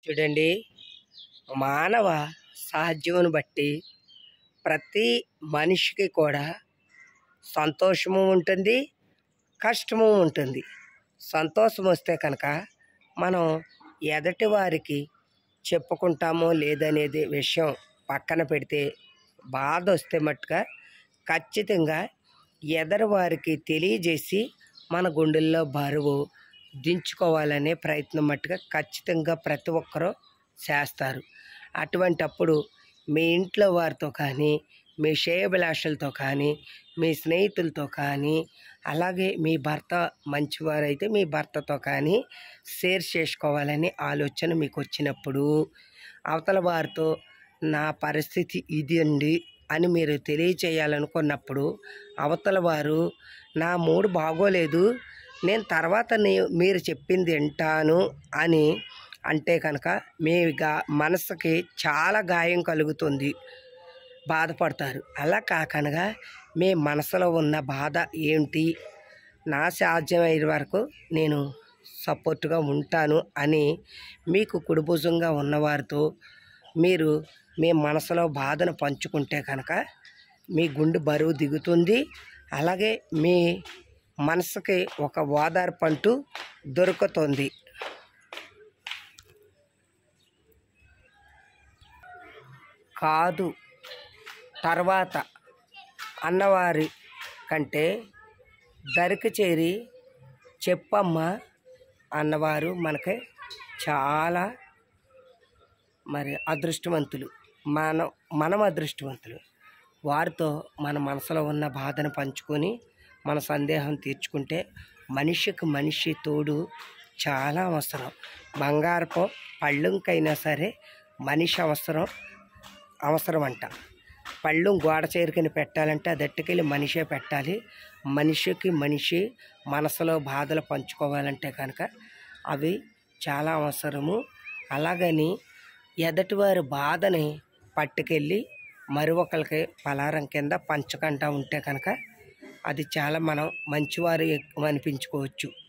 చూడండి మానవ సహజమును బట్టి ప్రతి మనిషికి కూడా సంతోషము ఉంటుంది కష్టము ఉంటుంది సంతోషం వస్తే కనుక మనం ఎదటి వారికి చెప్పుకుంటామో లేదనేది విషయం పక్కన పెడితే బాధ వస్తే మట్టుగా ఖచ్చితంగా ఎదరి వారికి తెలియజేసి మన గుండెల్లో బరువు దించుకోవాలనే ప్రయత్నం మట్టుగా ఖచ్చితంగా ప్రతి ఒక్కరూ చేస్తారు అటువంటప్పుడు మీ ఇంట్లో వారితో కానీ మీ శ్రేయభిలాషులతో కానీ మీ స్నేహితులతో కానీ అలాగే మీ భర్త మంచివారైతే మీ భర్తతో కానీ షేర్ చేసుకోవాలని ఆలోచన మీకు వచ్చినప్పుడు అవతల వారితో నా పరిస్థితి ఇది అండి అని మీరు తెలియచేయాలనుకున్నప్పుడు అవతల వారు నా మూడు బాగోలేదు నేను తర్వాత నీ- మీరు చెప్పింది వింటాను అని అంటే కనుక మీ గా మనసుకి చాలా గాయం కలుగుతుంది బాధపడతారు అలా కాకనగా మీ మనసులో ఉన్న బాధ ఏంటి నా సాధ్యమయ్యే వరకు నేను సపోర్ట్గా ఉంటాను అని మీకు కుడిభుజంగా ఉన్నవారితో మీరు మీ మనసులో బాధను పంచుకుంటే కనుక మీ గుండె బరువు దిగుతుంది అలాగే మీ మనసుకి ఒక ఓదార్పు అంటూ దొరుకుతుంది కాదు తర్వాత అన్నవారి కంటే దరికి చేరి చెప్పమ్మా అన్నవారు మనకి చాలా మరి అదృష్టవంతులు మనం మనం అదృష్టవంతులు వారితో మన మనసులో ఉన్న బాధను పంచుకొని మన సందేహం తీర్చుకుంటే మనిషికి మనిషి తోడు చాలా అవసరం బంగారపు పళ్ళుకైనా సరే మనిషి అవసరం అవసరం అంట పళ్ళు గోడ చేరుకుని పెట్టాలంటే అది ఎట్టుకెళ్ళి మనిషే పెట్టాలి మనిషికి మనిషి మనసులో బాధలు పంచుకోవాలంటే కనుక అవి చాలా అవసరము అలాగని ఎదటివారి బాధని పట్టుకెళ్ళి మరి ఒకరికి పలారం కింద పంచకుండా ఉంటే కనుక అది చాలా మనం మంచివారు అనిపించుకోవచ్చు